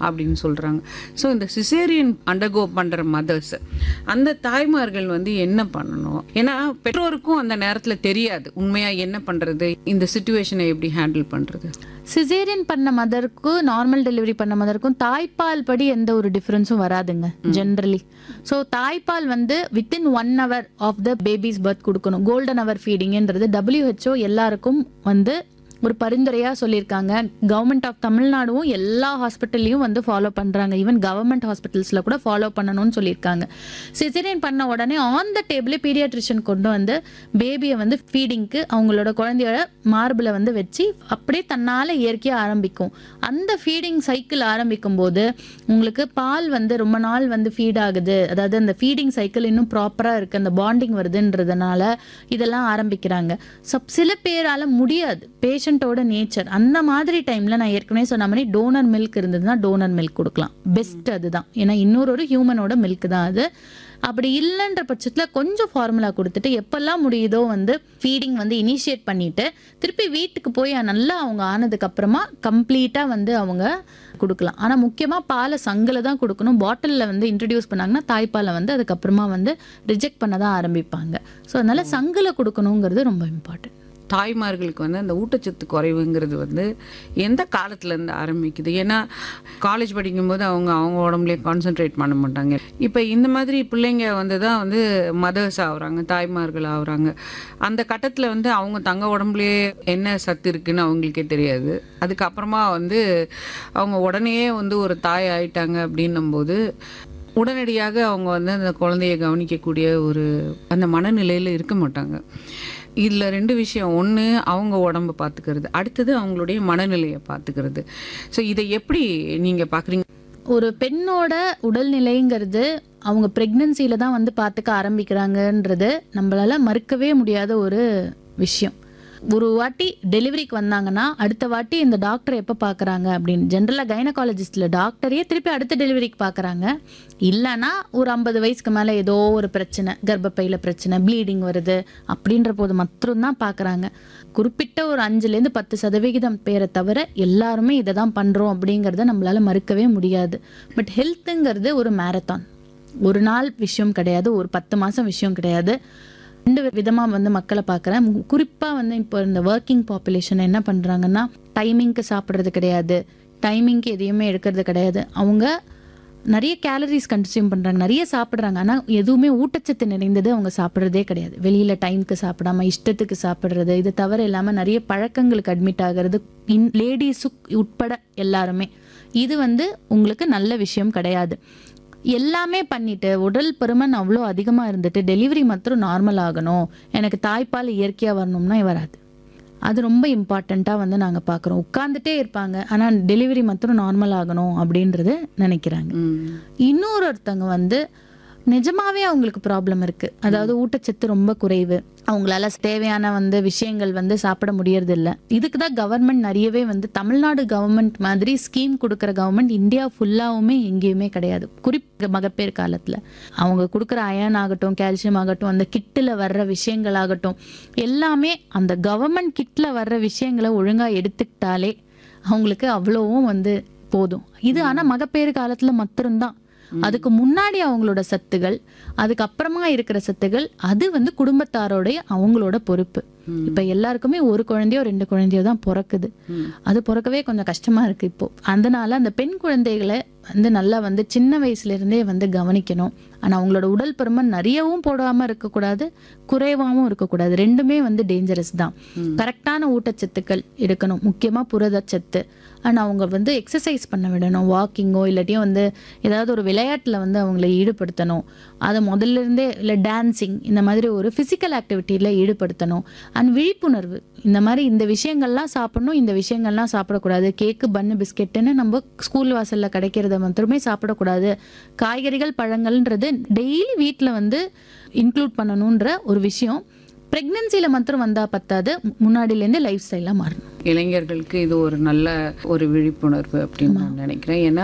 அப்படின்னு சொல்றாங்க ஸோ இந்த சிசேரியன் அண்டர்கோ பண்ற மதர்ஸ் அந்த தாய்மார்கள் வந்து என்ன பண்ணணும் ஏன்னா பெற்றோருக்கும் அந்த நேரத்துல தெரியாது உண்மையா என்ன பண்றது இந்த சுச்சுவேஷனை எப்படி ஹேண்டில் பண்றது சிசேரியன் பண்ண மதருக்கும் நார்மல் டெலிவரி பண்ண மதருக்கும் தாய்ப்பால் படி எந்த ஒரு டிஃபரன்ஸும் வராதுங்க ஜென்ரலி ஸோ தாய்ப்பால் வந்து within one hour of the baby's birth கொடுக்கணும் கோல்டன் ஹவர் ஃபீடிங்ன்றது WHO எல்லாருக்கும் வந்து ஒரு பரிந்துரையா சொல்லியிருக்காங்க கவர்மெண்ட் ஆஃப் தமிழ்நாடும் எல்லா ஹாஸ்பிட்டல்லையும் வந்து ஃபாலோ பண்றாங்க ஈவன் கவர்மெண்ட் ஹாஸ்பிட்டல்ஸ்ல கூட ஃபாலோ பண்ணணும்னு சொல்லியிருக்காங்க சிசேரியன் பண்ண உடனே ஆன் த டேபிளே பீடியாட்ரிஷியன் கொண்டு வந்து பேபியை வந்து ஃபீடிங்க்கு அவங்களோட குழந்தையோட மார்பில் வந்து வச்சு அப்படியே தன்னால் இயற்கையாக ஆரம்பிக்கும் அந்த ஃபீடிங் சைக்கிள் ஆரம்பிக்கும் போது உங்களுக்கு பால் வந்து ரொம்ப நாள் வந்து ஃபீட் ஆகுது அதாவது அந்த ஃபீடிங் சைக்கிள் இன்னும் ப்ராப்பராக இருக்குது அந்த பாண்டிங் வருதுன்றதுனால இதெல்லாம் ஆரம்பிக்கிறாங்க ஸோ சில பேரால் முடியாது பேஷண்ட்டோட நேச்சர் அந்த மாதிரி டைமில் நான் ஏற்கனவே சொன்ன மாதிரி டோனர் மில்க் இருந்ததுன்னா டோனர் மில்க் கொடுக்கலாம் பெஸ்ட் அதுதான் ஏன்னா இன்னொரு ஒரு ஹியூமனோட மில்க் தான் அது அப்படி இல்லைன்ற பட்சத்தில் கொஞ்சம் ஃபார்முலா கொடுத்துட்டு எப்பெல்லாம் முடியுதோ வந்து ஃபீடிங் வந்து இனிஷியேட் பண்ணிட்டு திருப்பி வீட்டுக்கு போய் நல்லா அவங்க ஆனதுக்கு அப்புறமா கம்ப்ளீட்டாக வந்து அவங்க கொடுக்கலாம் ஆனால் முக்கியமாக பாலை சங்கில் தான் கொடுக்கணும் பாட்டிலில் வந்து இன்ட்ரடியூஸ் பண்ணாங்கன்னா தாய்ப்பாலை வந்து அதுக்கப்புறமா வந்து ரிஜெக்ட் பண்ண தான் ஆரம்பிப்பாங்க ஸோ அதனால சங்கில் கொடுக்கணுங்கிறது ரொம்ப இம்பார்ட்டன்ட் தாய்மார்களுக்கு வந்து அந்த ஊட்டச்சத்து குறைவுங்கிறது வந்து எந்த காலத்துல இருந்து ஆரம்பிக்குது ஏன்னா காலேஜ் படிக்கும்போது அவங்க அவங்க உடம்புலயே கான்சென்ட்ரேட் பண்ண மாட்டாங்க இப்போ இந்த மாதிரி பிள்ளைங்க வந்து தான் வந்து மதர்ஸ் ஆகுறாங்க தாய்மார்கள் ஆகுறாங்க அந்த கட்டத்தில் வந்து அவங்க தங்க உடம்புலயே என்ன சத்து இருக்குன்னு அவங்களுக்கே தெரியாது அதுக்கப்புறமா வந்து அவங்க உடனே வந்து ஒரு தாய் ஆயிட்டாங்க அப்படின்னும் போது உடனடியாக அவங்க வந்து அந்த குழந்தைய கவனிக்கக்கூடிய ஒரு அந்த மனநிலையில் இருக்க மாட்டாங்க இதில் ரெண்டு விஷயம் ஒன்று அவங்க உடம்ப பார்த்துக்கிறது அடுத்தது அவங்களுடைய மனநிலையை பார்த்துக்கிறது ஸோ இதை எப்படி நீங்கள் பார்க்குறீங்க ஒரு பெண்ணோட உடல்நிலைங்கிறது அவங்க பிரெக்னன்சியில தான் வந்து பார்த்துக்க ஆரம்பிக்கிறாங்கன்றது நம்மளால மறுக்கவே முடியாத ஒரு விஷயம் ஒரு வாட்டி டெலிவரிக்கு வந்தாங்கன்னா அடுத்த வாட்டி இந்த டாக்டர் எப்போ பார்க்குறாங்க அப்படின்னு ஜென்ரலாக கைனகாலஜிஸ்டில் டாக்டரே திருப்பி அடுத்த டெலிவரிக்கு பார்க்குறாங்க இல்லைன்னா ஒரு ஐம்பது வயசுக்கு மேலே ஏதோ ஒரு பிரச்சனை கர்ப்பப்பையில் பிரச்சனை ப்ளீடிங் வருது அப்படின்ற போது மட்டும்தான் பார்க்குறாங்க குறிப்பிட்ட ஒரு அஞ்சுலேருந்து பத்து சதவிகிதம் பேரை தவிர எல்லாருமே இதை தான் பண்ணுறோம் அப்படிங்கிறத நம்மளால மறுக்கவே முடியாது பட் ஹெல்த்துங்கிறது ஒரு மேரத்தான் ஒரு நாள் விஷயம் கிடையாது ஒரு பத்து மாதம் விஷயம் கிடையாது ரெண்டு விதமாக வந்து மக்களை பார்க்குறேன் குறிப்பாக வந்து இப்போ இந்த ஒர்க்கிங் பாப்புலேஷன் என்ன பண்ணுறாங்கன்னா டைமிங்க்கு சாப்பிட்றது கிடையாது டைமிங்க்கு எதையுமே எடுக்கிறது கிடையாது அவங்க நிறைய கேலரிஸ் கன்சியூம் பண்ணுறாங்க நிறைய சாப்பிட்றாங்க ஆனால் எதுவுமே ஊட்டச்சத்து நிறைந்தது அவங்க சாப்பிட்றதே கிடையாது வெளியில் டைம்க்கு சாப்பிடாம இஷ்டத்துக்கு சாப்பிட்றது இது தவிர இல்லாமல் நிறைய பழக்கங்களுக்கு அட்மிட் ஆகிறது இன் லேடிஸு உட்பட எல்லாருமே இது வந்து உங்களுக்கு நல்ல விஷயம் கிடையாது எல்லாமே பண்ணிட்டு உடல் பருமன் அவ்வளோ அதிகமாக இருந்துட்டு டெலிவரி மாத்திரம் நார்மல் ஆகணும் எனக்கு தாய்ப்பால் இயற்கையாக வரணும்னா வராது அது ரொம்ப இம்பார்ட்டண்ட்டாக வந்து நாங்கள் பார்க்குறோம் உட்காந்துட்டே இருப்பாங்க ஆனால் டெலிவரி மாத்திரம் நார்மல் ஆகணும் அப்படின்றது நினைக்கிறாங்க இன்னொரு ஒருத்தவங்க வந்து நிஜமாவே அவங்களுக்கு ப்ராப்ளம் இருக்கு அதாவது ஊட்டச்சத்து ரொம்ப குறைவு அவங்களால தேவையான வந்து விஷயங்கள் வந்து சாப்பிட முடியறது இல்ல இதுக்கு தான் கவர்மெண்ட் நிறையவே வந்து தமிழ்நாடு கவர்மெண்ட் மாதிரி ஸ்கீம் கொடுக்குற கவர்மெண்ட் இந்தியா ஃபுல்லாவுமே எங்கேயுமே கிடையாது குறிப்பு மகப்பேறு காலத்துல அவங்க கொடுக்குற அயன் ஆகட்டும் கால்சியம் ஆகட்டும் அந்த கிட்டில் வர்ற விஷயங்கள் ஆகட்டும் எல்லாமே அந்த கவர்மெண்ட் கிட்ல வர்ற விஷயங்களை ஒழுங்கா எடுத்துக்கிட்டாலே அவங்களுக்கு அவ்வளவும் வந்து போதும் இது ஆனா மகப்பேறு காலத்துல மாத்திரம்தான் அதுக்கு முன்னாடி அவங்களோட சத்துகள் அதுக்கப்புறமா இருக்கிற சத்துகள் அது வந்து குடும்பத்தாரோடைய அவங்களோட பொறுப்பு இப்ப எல்லாருக்குமே ஒரு குழந்தையோ ரெண்டு குழந்தையோ தான் பிறக்குது அது பிறக்கவே கொஞ்சம் கஷ்டமா இருக்கு இப்போ அதனால அந்த பெண் குழந்தைகளை வந்து நல்லா வந்து சின்ன வயசுல இருந்தே வந்து கவனிக்கணும் ஆனா அவங்களோட உடல் பருமன் நிறையவும் போடாம இருக்கக்கூடாது குறைவாகவும் இருக்கக்கூடாது ரெண்டுமே வந்து டேஞ்சரஸ் தான் கரெக்டான ஊட்டச்சத்துக்கள் எடுக்கணும் முக்கியமா புரதச்சத்து அண்ட் அவங்க வந்து எக்ஸசைஸ் பண்ண விடணும் வாக்கிங்கோ இல்லாட்டியும் வந்து ஏதாவது ஒரு விளையாட்டுல வந்து அவங்கள ஈடுபடுத்தணும் அதை முதல்ல இருந்தே இல்லை டான்சிங் இந்த மாதிரி ஒரு ஃபிசிக்கல் ஆக்டிவிட்டியில் ஈடுபடுத்தணும் அண்ட் விழிப்புணர்வு இந்த மாதிரி இந்த விஷயங்கள்லாம் சாப்பிடணும் இந்த விஷயங்கள்லாம் சாப்பிடக்கூடாது கேக்கு பன்னு பிஸ்கெட்டுன்னு நம்ம ஸ்கூல் வாசலில் கிடைக்கிறத மட்டுமே சாப்பிடக்கூடாது காய்கறிகள் பழங்கள்ன்றது டெய்லி வீட்டில் வந்து இன்க்ளூட் பண்ணணுன்ற ஒரு விஷயம் ப்ரெக்னென்சியில் மாத்திரம் வந்தால் பத்தாது முன்னாடியிலேருந்து லைஃப் ஸ்டைலாக மாறணும் இளைஞர்களுக்கு இது ஒரு நல்ல ஒரு விழிப்புணர்வு அப்படின்னு நான் நினைக்கிறேன் ஏன்னா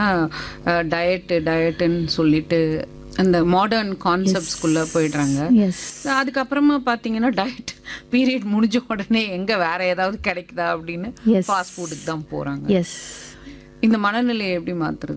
டயட்டு டயட்டுன்னு சொல்லிட்டு அந்த மாடர்ன் கான்செப்ட்ஸ்குள்ள போயிடுறாங்க எஸ் அதுக்கப்புறமா பார்த்தீங்கன்னா டயட் பீரியட் முடிஞ்ச உடனே எங்க வேற ஏதாவது கிடைக்குதா அப்படின்னு Yes. ஃபாஸ்ட் ஃபுட்டுக்கு தான் போறாங்க எஸ் இந்த மனநிலையை எப்படி மாத்துறது